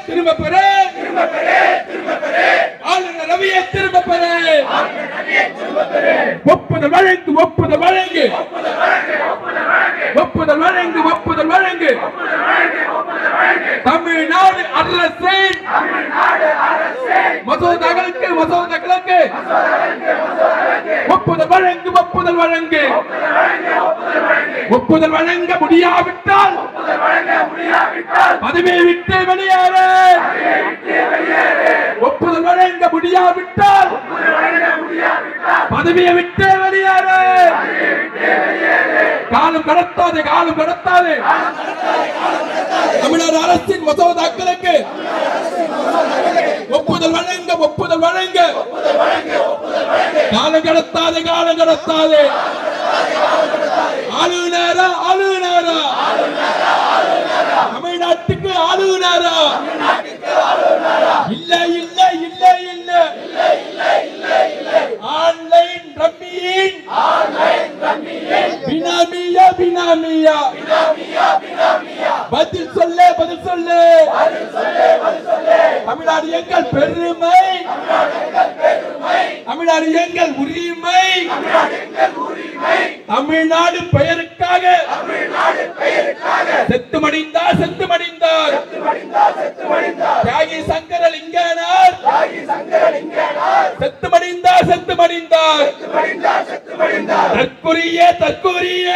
திரும்ப பெறு ஆளுநர் ரவியை திரும்ப பெறு ஒப்புதல் வழங்கு ஒப்புதல் வழங்கு ஒப்புதல் வழங்கு ஒப்புதல் வழங்கு தமிழ்நாடு அரசின் மசோதாக்களுக்கு மசோதாக்களுக்கு ஒப்புதல் வழங்கு ஒப்புதல் வழங்கு ஒப்புதல் வழங்க முடியாவிட்டால் பதவியை விட்டு வெளியேறு ஒப்புதல் வழங்க முடியாவிட்டால் பதவியை விட்டு வெளியேறு காலம் கடத்தாது காலம் கடத்தாது தமிழ்நாடு அரசின் மசோதாக்களுக்கு ஒப்புதல் வழங்க ஒப்புதல் வழங்க காலம் கடத்தாது காலம் கடத்தாது ஆளுநரா ஆளுநரா தமிழ்நாட்டுக்கு ஆளுநரா இல்ல இல்ல இல்ல இல்ல ஆன்லைன் ரம்மியின் பினாமியா பினாமியா பதில் சொல்ல பதில் சொல்லு தமிழ்நாடு எங்கள் பெருமை தமிழ்நாடு எங்கள் உரிமை தமிழ்நாடு பெயருக்காக செத்து மடிந்தார் செத்து மடிந்தார் தியாகி சங்கரலிங்கனார் செத்து மடிந்தார் செத்து மடிந்தார் தற்குரிய தற்குரிய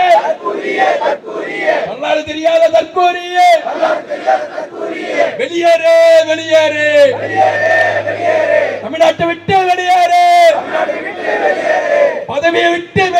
வரலாறு தெரியாத தற்குரிய வெளியேறு வெளியேறு தமிழ்நாட்டை விட்டு வெளியேறு பதவியை விட்டு